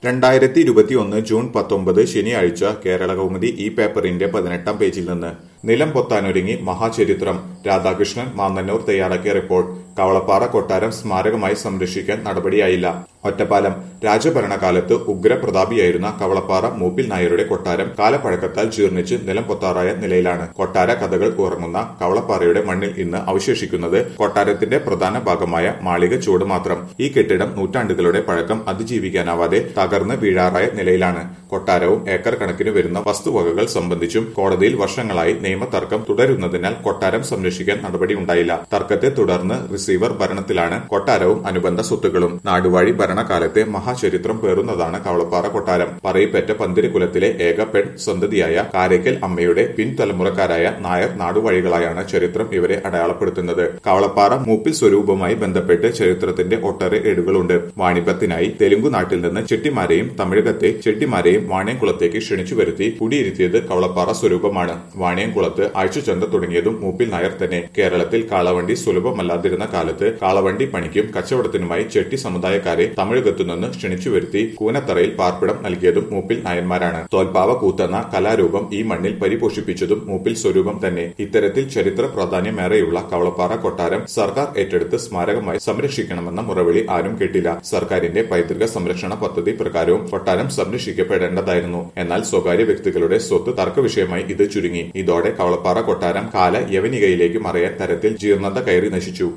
രണ്ടായിരത്തി ഇരുപത്തിയൊന്ന് ജൂൺ പത്തൊമ്പത് ശനിയാഴ്ച കേരള കൗമുദി ഈ പേപ്പറിന്റെ പതിനെട്ടാം പേജിൽ നിന്ന് നിലം പൊത്താനൊരുങ്ങി മഹാചരിത്രം രാധാകൃഷ്ണൻ മാന്നന്നൂർ തയ്യാറാക്കിയ റിപ്പോർട്ട് കവളപ്പാറ കൊട്ടാരം സ്മാരകമായി സംരക്ഷിക്കാൻ നടപടിയായില്ല ഒറ്റപ്പാലം രാജഭരണകാലത്ത് ഉഗ്രപ്രതാപിയായിരുന്ന കവളപ്പാറ മൂപ്പിൽ നായരുടെ കൊട്ടാരം കാലപ്പഴക്കത്താൽ ജീർണിച്ച് നിലം പൊത്താറായ നിലയിലാണ് കൊട്ടാര കഥകൾ ഉറങ്ങുന്ന കവളപ്പാറയുടെ മണ്ണിൽ ഇന്ന് അവശേഷിക്കുന്നത് കൊട്ടാരത്തിന്റെ പ്രധാന ഭാഗമായ മാളിക ചുവട് മാത്രം ഈ കെട്ടിടം നൂറ്റാണ്ടുകളുടെ പഴക്കം അതിജീവിക്കാനാവാതെ തകർന്ന് വീഴാറായ നിലയിലാണ് കൊട്ടാരവും ഏക്കർ കണക്കിന് വരുന്ന വസ്തുവകകൾ സംബന്ധിച്ചും കോടതിയിൽ വർഷങ്ങളായി നിയമതർക്കം തുടരുന്നതിനാൽ കൊട്ടാരം സംരക്ഷിക്കാൻ നടപടിയുണ്ടായില്ല തർക്കത്തെ തുടർന്ന് റിസീവർ ഭരണത്തിലാണ് കൊട്ടാരവും അനുബന്ധ സ്വത്തുക്കളും നാടുവാഴി ഭരണകാലത്തെ മഹാചരിത്രം പേറുന്നതാണ് കവളപ്പാറ കൊട്ടാരം പറയിപ്പറ്റ പന്തിരികുലത്തിലെ ഏക പെൺ സന്തതിയായ കാരയ്ക്കൽ അമ്മയുടെ പിൻതലമുറക്കാരായ നായർ നാടുവഴികളായാണ് ചരിത്രം ഇവരെ അടയാളപ്പെടുത്തുന്നത് കവളപ്പാറ മൂപ്പിൽ സ്വരൂപവുമായി ബന്ധപ്പെട്ട് ചരിത്രത്തിന്റെ ഒട്ടേറെ ഏടുകളുണ്ട് വാണിഭത്തിനായി തെലുങ്കു നാട്ടിൽ നിന്ന് ചെട്ടിമാരെയും തമിഴകത്തെ ചെട്ടിമാരെയും വാണിയംകുളത്തേക്ക് ക്ഷണിച്ചു വരുത്തി കുടിയിരുത്തിയത് കവളപ്പാറ സ്വരൂപമാണ് വാണിയംകുളത്ത് ആഴ്ചചന്ത തുടങ്ങിയതും മൂപ്പിൽ നായർ തന്നെ കേരളത്തിൽ കാളവണ്ടി സുലഭമല്ലാതിരുന്ന കാലത്ത് കാളവണ്ടി പണിക്കും കച്ചവടത്തിനുമായി ചെട്ടി സമുദായക്കാരെ തമിഴകത്തു നിന്ന് ക്ഷണിച്ചു വരുത്തി കൂനത്തറയിൽ പാർപ്പിടം നൽകിയതും മൂപ്പിൽ നായന്മാരാണ് തോൽപ്പാവ കൂത്തെന്ന കലാരൂപം ഈ മണ്ണിൽ പരിപോഷിപ്പിച്ചതും മൂപ്പിൽ സ്വരൂപം തന്നെ ഇത്തരത്തിൽ ചരിത്ര പ്രാധാന്യമേറെയുള്ള കവളപ്പാറ കൊട്ടാരം സർക്കാർ ഏറ്റെടുത്ത് സ്മാരകമായി സംരക്ഷിക്കണമെന്ന മുറവിളി ആരും കേട്ടില്ല സർക്കാരിന്റെ പൈതൃക സംരക്ഷണ പദ്ധതി പ്രകാരവും കൊട്ടാരം സംരക്ഷിക്കപ്പെടേണ്ടതായിരുന്നു എന്നാൽ സ്വകാര്യ വ്യക്തികളുടെ സ്വത്ത് തർക്ക വിഷയമായി ഇത് ചുരുങ്ങി ഇതോടെ കവളപ്പാറ കൊട്ടാരം കാല യവനികയിലേക്ക് മറയാൻ തരത്തിൽ ജീർണത കയറി നശിച്ചു